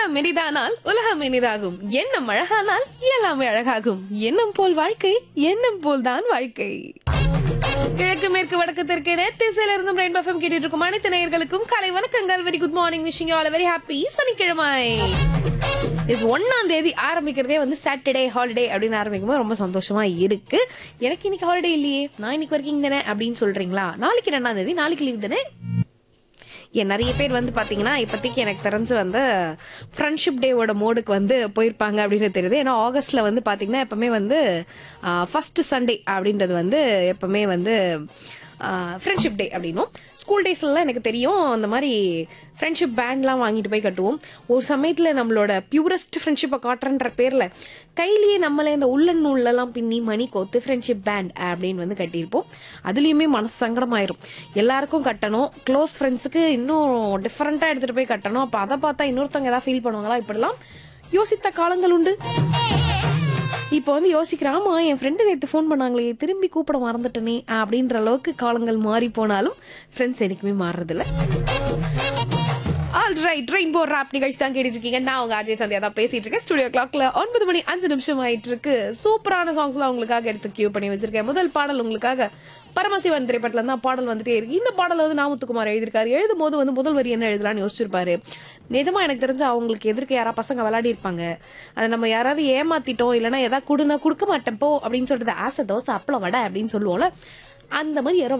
உள்ளம் இனிதானால் உலகம் இனிதாகும் எண்ணம் அழகானால் எல்லாமே அழகாகும் எண்ணம் போல் வாழ்க்கை எண்ணம் போல் தான் வாழ்க்கை கிழக்கு மேற்கு வடக்கு தெற்கு திசையில இருந்தும் ரெயின் பஃபம் கேட்டுட்டு இருக்கும் அனைத்து நேயர்களுக்கும் காலை வணக்கங்கள் very good morning wishing all very happy சனிக்கிழமை இஸ் ஒன்னாம் தேதி ஆரம்பிக்கிறதே வந்து சாட்டர்டே ஹாலிடே அப்படின்னு ஆரம்பிக்கும்போது ரொம்ப சந்தோஷமா இருக்கு எனக்கு இன்னைக்கு ஹாலிடே இல்லையே நான் இன்னைக்கு ஒர்க்கிங் தானே அப்படின்னு சொல்றீங்களா நாளைக்கு ரெண்டாம் தேதி நாளைக்கு லீவ் தானே ஏன் நிறைய பேர் வந்து பாத்தீங்கன்னா இப்போதைக்கு எனக்கு தெரிஞ்சு வந்து ஃப்ரெண்ட்ஷிப் டேவோட மோடுக்கு வந்து போயிருப்பாங்க அப்படின்னு தெரியுது ஏன்னா ஆகஸ்ட்ல வந்து பாத்தீங்கன்னா எப்பவுமே வந்து ஃபர்ஸ்ட் சண்டே அப்படின்றது வந்து எப்பவுமே வந்து ஃப்ரெண்ட்ஷிப் டே அப்படின்னும் ஸ்கூல் டேஸ்லலாம் எனக்கு தெரியும் அந்த மாதிரி ஃப்ரெண்ட்ஷிப் பேண்ட்லாம் வாங்கிட்டு போய் கட்டுவோம் ஒரு சமயத்தில் நம்மளோட பியூரஸ்ட் ஃப்ரெண்ட்ஷிப்பை காட்டுறன்ற பேரில் கையிலேயே நம்மளே இந்த உள்ளன் நூல்லலாம் பின்னி மணி கோத்து ஃப்ரெண்ட்ஷிப் பேண்ட் அப்படின்னு வந்து கட்டியிருப்போம் அதுலேயுமே மனசு சங்கடமாயிரும் எல்லாருக்கும் கட்டணும் க்ளோஸ் ஃப்ரெண்ட்ஸுக்கு இன்னும் டிஃப்ரெண்ட்டாக எடுத்துகிட்டு போய் கட்டணும் அப்போ அதை பார்த்தா இன்னொருத்தவங்க ஏதாவது ஃபீல் பண்ணுவாங்களா இப்படிலாம் யோசித்த காலங்கள் உண்டு இப்போ வந்து யோசிக்கிறேன் ஆமா என் ஃப்ரெண்டு நேற்று ஃபோன் பண்ணாங்களே திரும்பி கூப்பிட மறந்துட்டனே அப்படின்ற அளவுக்கு காலங்கள் மாறி போனாலும் ஃப்ரெண்ட்ஸ் எனக்குமே மாறுறதில்ல ஆல் ரைட் ரெயின்போ ராப் நிகழ்ச்சி தான் கேட்டுட்டு இருக்கீங்க நான் உங்க அஜய் சந்தியா தான் பேசிட்டு இருக்கேன் ஸ்டுடியோ கிளாக்ல ஒன்பது மணி அஞ்சு நிமிஷம் ஆயிட்டு இருக்கு சூப்பரான சாங்ஸ்லாம் உங்களுக்காக எடுத்து கியூ பண்ணி வச்சிருக்கேன் முதல் பாடல் உங்களுக்காக பரமசிவன் திரைப்படத்துல தான் பாடல் வந்துட்டே இருக்கு இந்த பாடல் வந்து நாமுத்துக்குமார் எழுதியிருக்காரு எழுதும் போது வந்து முதல் வரி என்ன எழுதலாம்னு யோசிச்சிருப்பாரு நிஜமா எனக்கு தெரிஞ்சு அவங்களுக்கு எதிர்க்க யாரா பசங்க விளையாடி இருப்பாங்க அதை நம்ம யாராவது ஏமாத்திட்டோம் இல்லைன்னா ஏதாவது கொடுனா கொடுக்க மாட்டேன் போ அப்படின்னு சொல்றது ஆசை தோசை அப்பளம் வடை அப்படின்னு சொல்லுவோம்ல அந்த மாதிரி யாரோ